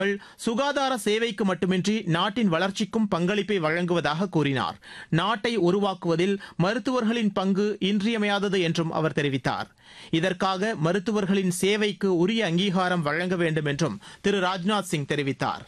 சுகாதார சேவைக்கு மட்டுமின்றி நாட்டின் வளர்ச்சிக்கும் பங்களிப்பை வழங்குவதாக கூறினார் நாட்டை உருவாக்குவதில் மருத்துவர்களின் பங்கு இன்றியமையாதது என்றும் அவர் தெரிவித்தார் இதற்காக மருத்துவர்களின் சேவைக்கு உரிய அங்கீகாரம் வழங்க வேண்டும் என்றும் திரு ராஜ்நாத் சிங் தெரிவித்தார்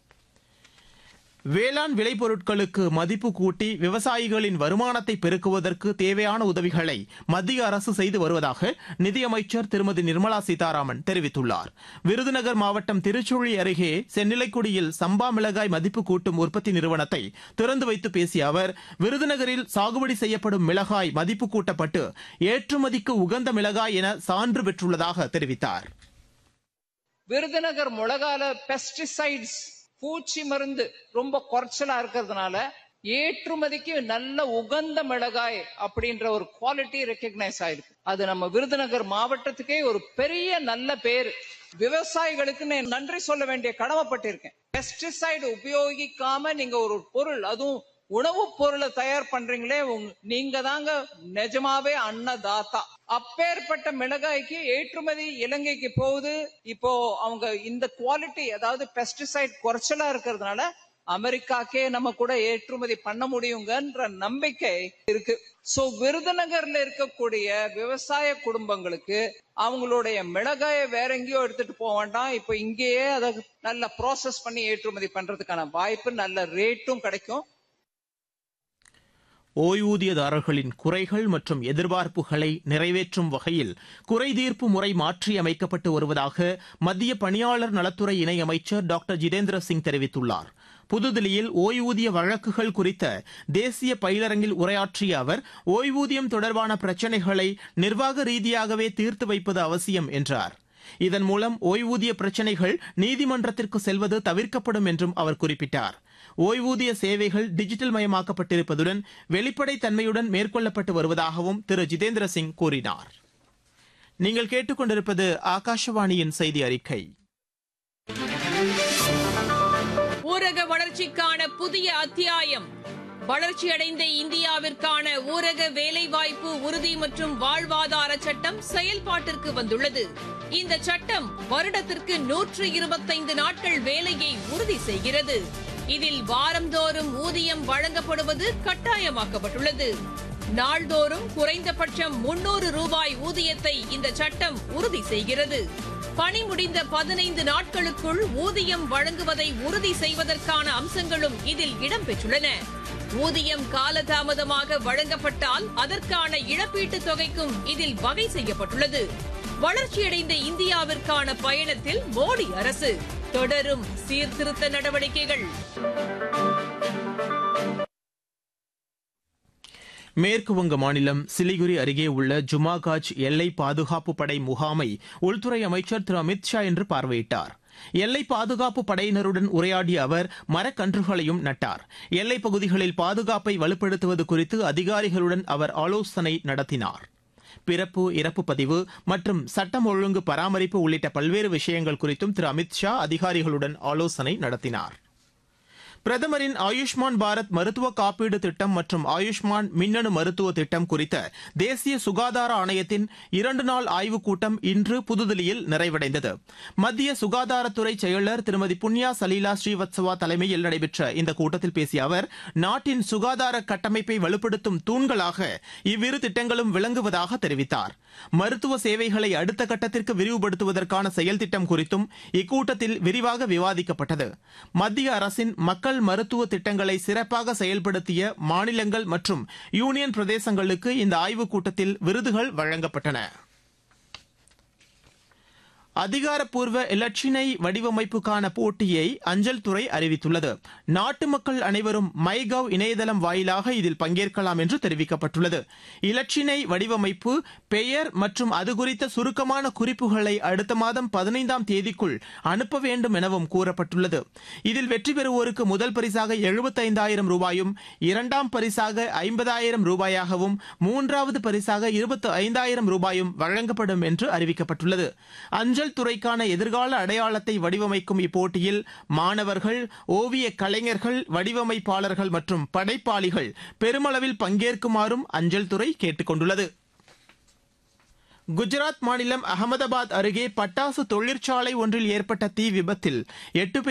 வேளாண் விளைபொருட்களுக்கு மதிப்பு கூட்டி விவசாயிகளின் வருமானத்தை பெருக்குவதற்கு தேவையான உதவிகளை மத்திய அரசு செய்து வருவதாக நிதியமைச்சர் திருமதி நிர்மலா சீதாராமன் தெரிவித்துள்ளார் விருதுநகர் மாவட்டம் திருச்சுழி அருகே சென்னிலைக்குடியில் சம்பா மிளகாய் மதிப்பு கூட்டும் உற்பத்தி நிறுவனத்தை திறந்து வைத்து பேசிய அவர் விருதுநகரில் சாகுபடி செய்யப்படும் மிளகாய் மதிப்பு கூட்டப்பட்டு ஏற்றுமதிக்கு உகந்த மிளகாய் என சான்று பெற்றுள்ளதாக தெரிவித்தார் விருதுநகர் முழகால பெஸ்டிசைட்ஸ் பூச்சி மருந்து ரொம்ப குறைச்சலா இருக்கிறதுனால ஏற்றுமதிக்கு நல்ல உகந்த மிளகாய் அப்படின்ற ஒரு குவாலிட்டி ரெக்கக்னைஸ் ஆயிருக்கு அது நம்ம விருதுநகர் மாவட்டத்துக்கே ஒரு பெரிய நல்ல பேர் விவசாயிகளுக்கு நான் நன்றி சொல்ல வேண்டிய கடமைப்பட்டிருக்கேன் பெஸ்டிசைடு உபயோகிக்காம நீங்க ஒரு பொருள் அதுவும் உணவுப் பொருளை தயார் பண்றீங்களே உங்க- நீங்க தாங்க நிஜமாவே அன்னதாத்தா அப்பேற்பட்ட மிளகாய்க்கு ஏற்றுமதி இலங்கைக்கு போகுது இப்போ அவங்க இந்த குவாலிட்டி அதாவது பெஸ்டிசைட் குறைச்சலா இருக்கிறதுனால அமெரிக்காக்கே நம்ம கூட ஏற்றுமதி பண்ண முடியுங்கன்ற நம்பிக்கை இருக்கு சோ விருதுநகர்ல இருக்கக்கூடிய விவசாய குடும்பங்களுக்கு அவங்களுடைய மிளகாயை வேற எங்கேயோ எடுத்துட்டு போக வேண்டாம் இப்போ இங்கேயே அதை நல்ல ப்ராசஸ் பண்ணி ஏற்றுமதி பண்றதுக்கான வாய்ப்பு நல்ல ரேட்டும் கிடைக்கும் ஓய்வூதியதாரர்களின் குறைகள் மற்றும் எதிர்பார்ப்புகளை நிறைவேற்றும் வகையில் குறைதீர்ப்பு முறை மாற்றியமைக்கப்பட்டு வருவதாக மத்திய பணியாளர் நலத்துறை இணையமைச்சர் டாக்டர் ஜிதேந்திர சிங் தெரிவித்துள்ளார் புதுதில்லியில் ஓய்வூதிய வழக்குகள் குறித்த தேசிய பயிலரங்கில் உரையாற்றிய அவர் ஓய்வூதியம் தொடர்பான பிரச்சினைகளை நிர்வாக ரீதியாகவே தீர்த்து வைப்பது அவசியம் என்றார் இதன் மூலம் ஓய்வூதிய பிரச்சினைகள் நீதிமன்றத்திற்கு செல்வது தவிர்க்கப்படும் என்றும் அவர் குறிப்பிட்டார் ஓய்வூதிய சேவைகள் டிஜிட்டல் மயமாக்கப்பட்டிருப்பதுடன் வெளிப்படைத் தன்மையுடன் மேற்கொள்ளப்பட்டு வருவதாகவும் திரு ஜிதேந்திர சிங் கூறினார் நீங்கள் கேட்டுக்கொண்டிருப்பது ஆகாஷவாணியின் செய்தி அறிக்கை ஊரக வளர்ச்சிக்கான புதிய அத்தியாயம் வளர்ச்சியடைந்த இந்தியாவிற்கான ஊரக வேலைவாய்ப்பு உறுதி மற்றும் வாழ்வாதார சட்டம் செயல்பாட்டிற்கு வந்துள்ளது இந்த சட்டம் வருடத்திற்கு நூற்று இருபத்தைந்து நாட்கள் வேலையை உறுதி செய்கிறது இதில் வாரந்தோறும் ஊதியம் வழங்கப்படுவது கட்டாயமாக்கப்பட்டுள்ளது நாள்தோறும் குறைந்தபட்சம் முன்னூறு ரூபாய் ஊதியத்தை இந்த சட்டம் உறுதி செய்கிறது பணி முடிந்த பதினைந்து நாட்களுக்குள் ஊதியம் வழங்குவதை உறுதி செய்வதற்கான அம்சங்களும் இதில் இடம்பெற்றுள்ளன ஊதியம் காலதாமதமாக வழங்கப்பட்டால் அதற்கான இழப்பீட்டுத் தொகைக்கும் இதில் வகை செய்யப்பட்டுள்ளது வளர்ச்சியடைந்த இந்தியாவிற்கான பயணத்தில் மோடி அரசு தொடரும் சீர்திருத்த நடவடிக்கைகள் மேற்குவங்க மாநிலம் சிலிகுரி அருகே உள்ள ஜுமாகாஜ் எல்லை பாதுகாப்பு படை முகாமை உள்துறை அமைச்சர் திரு அமித் ஷா இன்று பார்வையிட்டார் எல்லை பாதுகாப்பு படையினருடன் உரையாடிய அவர் மரக்கன்றுகளையும் நட்டார் எல்லைப் பகுதிகளில் பாதுகாப்பை வலுப்படுத்துவது குறித்து அதிகாரிகளுடன் அவர் ஆலோசனை நடத்தினார் பிறப்பு இறப்பு பதிவு மற்றும் சட்டம் ஒழுங்கு பராமரிப்பு உள்ளிட்ட பல்வேறு விஷயங்கள் குறித்தும் திரு அமித் ஷா அதிகாரிகளுடன் ஆலோசனை நடத்தினார் பிரதமரின் ஆயுஷ்மான் பாரத் மருத்துவ காப்பீடு திட்டம் மற்றும் ஆயுஷ்மான் மின்னணு மருத்துவ திட்டம் குறித்த தேசிய சுகாதார ஆணையத்தின் இரண்டு நாள் ஆய்வுக் கூட்டம் இன்று புதுதில்லியில் நிறைவடைந்தது மத்திய சுகாதாரத்துறை செயலர் திருமதி புண்ணியா சலீலா ஸ்ரீவத்சவா தலைமையில் நடைபெற்ற இந்த கூட்டத்தில் பேசிய அவர் நாட்டின் சுகாதார கட்டமைப்பை வலுப்படுத்தும் தூண்களாக இவ்விரு திட்டங்களும் விளங்குவதாக தெரிவித்தார் மருத்துவ சேவைகளை அடுத்த கட்டத்திற்கு விரிவுபடுத்துவதற்கான செயல் திட்டம் குறித்தும் இக்கூட்டத்தில் விரிவாக விவாதிக்கப்பட்டது மத்திய அரசின் மக்கள் மருத்துவ திட்டங்களை சிறப்பாக செயல்படுத்திய மாநிலங்கள் மற்றும் யூனியன் பிரதேசங்களுக்கு இந்த ஆய்வுக் கூட்டத்தில் விருதுகள் வழங்கப்பட்டன அதிகாரப்பூர்வ இலட்சினை வடிவமைப்புக்கான போட்டியை அஞ்சல் துறை அறிவித்துள்ளது நாட்டு மக்கள் அனைவரும் மை கவ் இணையதளம் வாயிலாக இதில் பங்கேற்கலாம் என்று தெரிவிக்கப்பட்டுள்ளது இலட்சினை வடிவமைப்பு பெயர் மற்றும் அது குறித்த சுருக்கமான குறிப்புகளை அடுத்த மாதம் பதினைந்தாம் தேதிக்குள் அனுப்ப வேண்டும் எனவும் கூறப்பட்டுள்ளது இதில் வெற்றி பெறுவோருக்கு முதல் பரிசாக எழுபத்தைந்தாயிரம் ரூபாயும் இரண்டாம் பரிசாக ஐம்பதாயிரம் ரூபாயாகவும் மூன்றாவது பரிசாக இருபத்தி ஐந்தாயிரம் ரூபாயும் வழங்கப்படும் என்று அறிவிக்கப்பட்டுள்ளது அஞ்சல் துறைக்கான எதிர்கால அடையாளத்தை வடிவமைக்கும் இப்போட்டியில் மாணவர்கள் ஓவிய கலைஞர்கள் வடிவமைப்பாளர்கள் மற்றும் படைப்பாளிகள் பெருமளவில் பங்கேற்குமாறும் அஞ்சல் துறை கேட்டுக் கொண்டுள்ளது குஜராத் மாநிலம் அகமதாபாத் அருகே பட்டாசு தொழிற்சாலை ஒன்றில் ஏற்பட்ட தீ விபத்தில் எட்டு பேர்